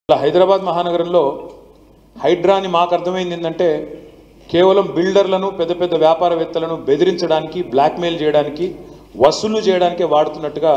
ఇలా హైదరాబాద్ మహానగరంలో హైడ్రా అని మాకు అర్థమైంది ఏంటంటే కేవలం బిల్డర్లను పెద్ద పెద్ద వ్యాపారవేత్తలను బెదిరించడానికి బ్లాక్మెయిల్ చేయడానికి వసూలు చేయడానికే వాడుతున్నట్టుగా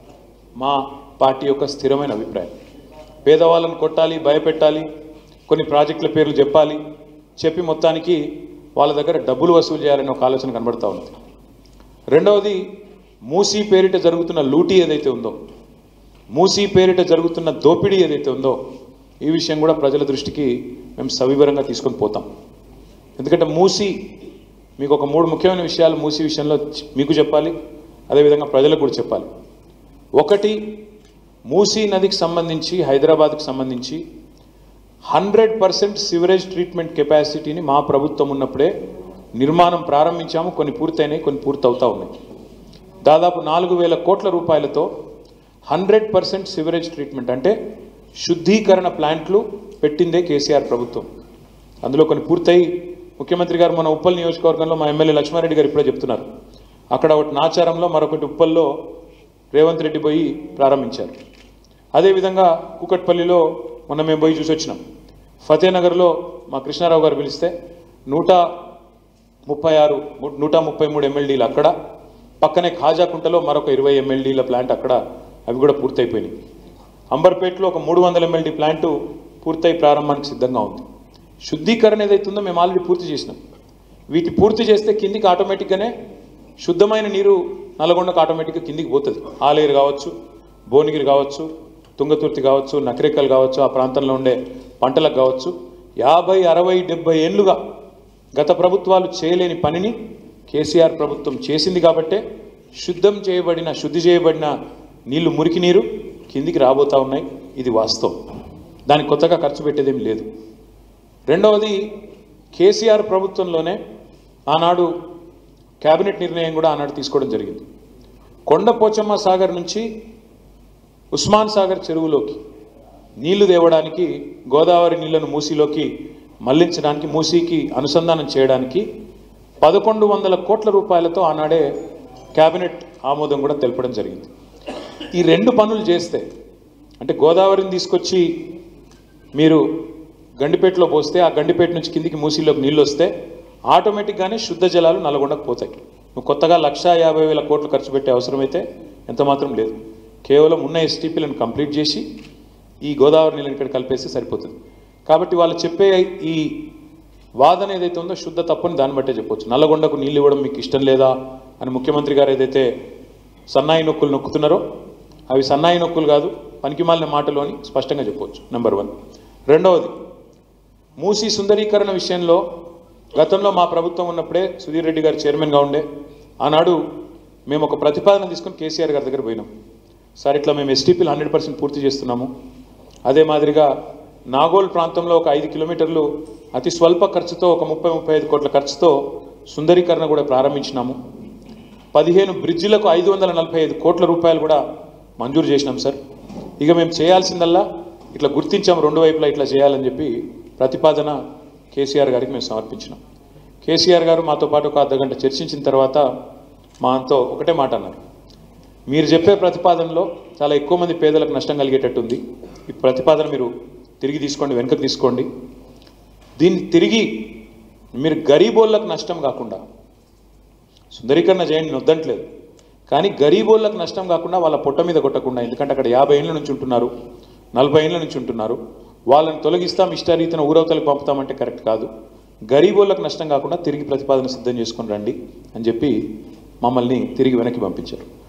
మా పార్టీ యొక్క స్థిరమైన అభిప్రాయం పేదవాళ్ళను కొట్టాలి భయపెట్టాలి కొన్ని ప్రాజెక్టుల పేర్లు చెప్పాలి చెప్పి మొత్తానికి వాళ్ళ దగ్గర డబ్బులు వసూలు చేయాలనే ఒక ఆలోచన కనబడతా ఉంది రెండవది మూసీ పేరిట జరుగుతున్న లూటీ ఏదైతే ఉందో మూసీ పేరిట జరుగుతున్న దోపిడీ ఏదైతే ఉందో ఈ విషయం కూడా ప్రజల దృష్టికి మేము సవివరంగా తీసుకొని పోతాం ఎందుకంటే మూసీ మీకు ఒక మూడు ముఖ్యమైన విషయాలు మూసీ విషయంలో చ- మీకు చెప్పాలి అదేవిధంగా ప్రజలకు కూడా చెప్పాలి ఒకటి మూసీ నదికి సంబంధించి హైదరాబాద్కి సంబంధించి హండ్రెడ్ పర్సెంట్ సివరేజ్ ట్రీట్మెంట్ కెపాసిటీని మా ప్రభుత్వం ఉన్నప్పుడే నిర్మాణం ప్రారంభించాము కొన్ని పూర్తయినాయి కొన్ని పూర్తవుతా ఉన్నాయి దాదాపు నాలుగు వేల కోట్ల రూపాయలతో హండ్రెడ్ పర్సెంట్ సివరేజ్ ట్రీట్మెంట్ అంటే శుద్ధీకరణ ప్లాంట్లు పెట్టిందే కేసీఆర్ ప్రభుత్వం అందులో కొన్ని పూర్తయి ముఖ్యమంత్రి గారు మన ఉప్పల్ నియోజకవర్గంలో మా ఎమ్మెల్యే లక్ష్మారెడ్డి గారు ఇప్పుడే చెప్తున్నారు అక్కడ ఒకటి నాచారంలో మరొకటి ఉప్పల్లో రేవంత్ రెడ్డి పోయి ప్రారంభించారు అదేవిధంగా కూకట్పల్లిలో మొన్న మేము పోయి చూసి వచ్చినాం ఫతేనగర్లో మా కృష్ణారావు గారు పిలిస్తే నూట ముప్పై ఆరు ము- నూట ముప్పై మూడు ఎమ్మెల్డీలు అక్కడ పక్కనే ఖాజాకుంటలో మరొక ఇరవై ఎమ్మెల్డీల ప్లాంట్ అక్కడ అవి కూడా పూర్తయిపోయినాయి అంబర్పేటలో ఒక మూడు వందల ఎమ్మెల్డీ ప్లాంటు పూర్తయి ప్రారంభానికి సిద్ధంగా ఉంది శుద్ధీకరణ ఏదైతుందో మేము ఆల్రెడీ పూర్తి చేసినాం వీటి పూర్తి చేస్తే కిందికి ఆటోమేటిక్గానే శుద్ధమైన నీరు నల్గొండకు ఆటోమేటిక్గా కిందికి పోతుంది ఆలేరు కావచ్చు భువనగిరి కావచ్చు తుంగతుర్తి కావచ్చు నకరేకల్ కావచ్చు ఆ ప్రాంతంలో ఉండే పంటలకు కావచ్చు యాభై అరవై డెబ్బై ఏళ్ళుగా గత ప్రభుత్వాలు చేయలేని పనిని కేసీఆర్ ప్రభుత్వం చేసింది కాబట్టే శుద్ధం చేయబడిన శుద్ధి చేయబడిన నీళ్లు మురికి నీరు కిందికి రాబోతా ఉన్నాయి ఇది వాస్తవం దానికి కొత్తగా ఖర్చు పెట్టేదేం లేదు రెండవది కేసీఆర్ ప్రభుత్వంలోనే ఆనాడు కేబినెట్ నిర్ణయం కూడా ఆనాడు తీసుకోవడం జరిగింది కొండ పోచమ్మ సాగర్ నుంచి ఉస్మాన్ సాగర్ చెరువులోకి నీళ్లు తేవడానికి గోదావరి నీళ్లను మూసీలోకి మళ్లించడానికి మూసీకి అనుసంధానం చేయడానికి పదకొండు వందల కోట్ల రూపాయలతో ఆనాడే కేబినెట్ ఆమోదం కూడా తెలపడం జరిగింది ఈ రెండు పనులు చేస్తే అంటే గోదావరిని తీసుకొచ్చి మీరు గండిపేటలో పోస్తే ఆ గండిపేట నుంచి కిందికి మూసీలోకి నీళ్ళు వస్తే ఆటోమేటిక్గానే శుద్ధ జలాలు నల్గొండకు పోతాయి నువ్వు కొత్తగా లక్షా యాభై వేల కోట్లు ఖర్చు పెట్టే అవసరమైతే ఎంత మాత్రం లేదు కేవలం ఉన్న ఎస్టీపీలను కంప్లీట్ చేసి ఈ గోదావరి నీళ్ళని ఇక్కడ కలిపేస్తే సరిపోతుంది కాబట్టి వాళ్ళు చెప్పే ఈ వాదన ఏదైతే ఉందో శుద్ధ తప్పని దాన్ని బట్టే చెప్పొచ్చు నల్లగొండకు నీళ్ళు ఇవ్వడం మీకు ఇష్టం లేదా అని ముఖ్యమంత్రి గారు ఏదైతే సన్నాయి నొక్కులు నొక్కుతున్నారో అవి సన్నాయి నొక్కులు కాదు పనికిమాలిన మాటలు అని స్పష్టంగా చెప్పవచ్చు నెంబర్ వన్ రెండవది మూసీ సుందరీకరణ విషయంలో గతంలో మా ప్రభుత్వం ఉన్నప్పుడే సుధీర్ రెడ్డి గారు చైర్మన్గా ఉండే ఆనాడు మేము ఒక ప్రతిపాదన తీసుకొని కేసీఆర్ గారి దగ్గర పోయినాం సార్ ఇట్లా మేము ఎస్టీపీలు హండ్రెడ్ పర్సెంట్ పూర్తి చేస్తున్నాము అదే మాదిరిగా నాగోల్ ప్రాంతంలో ఒక ఐదు కిలోమీటర్లు అతి స్వల్ప ఖర్చుతో ఒక ముప్పై ముప్పై ఐదు కోట్ల ఖర్చుతో సుందరీకరణ కూడా ప్రారంభించినాము పదిహేను బ్రిడ్జిలకు ఐదు వందల నలభై ఐదు కోట్ల రూపాయలు కూడా మంజూరు చేసినాం సార్ ఇక మేము చేయాల్సిందల్లా ఇట్లా గుర్తించాం రెండు వైపులా ఇట్లా చేయాలని చెప్పి ప్రతిపాదన కేసీఆర్ గారికి మేము సమర్పించినాం కేసీఆర్ గారు మాతో పాటు ఒక అర్ధగంట చర్చించిన తర్వాత మాతో ఒకటే మాట అన్నారు మీరు చెప్పే ప్రతిపాదనలో చాలా ఎక్కువ మంది పేదలకు నష్టం కలిగేటట్టుంది ఈ ప్రతిపాదన మీరు తిరిగి తీసుకోండి వెనుకకు తీసుకోండి దీన్ని తిరిగి మీరు గరీబోళ్ళకు నష్టం కాకుండా సుందరీకరణ చేయండి నేను వద్దంటలేదు కానీ గరీబోళ్ళకు నష్టం కాకుండా వాళ్ళ పొట్ట మీద కొట్టకుండా ఎందుకంటే అక్కడ యాభై ఏళ్ళ నుంచి ఉంటున్నారు నలభై ఏళ్ళ నుంచి ఉంటున్నారు వాళ్ళని తొలగిస్తాం ఇష్టారీతిన ఊరవతలకు పంపుతామంటే కరెక్ట్ కాదు గరీబోళ్ళకు నష్టం కాకుండా తిరిగి ప్రతిపాదన సిద్ధం చేసుకొని రండి అని చెప్పి మమ్మల్ని తిరిగి వెనక్కి పంపించారు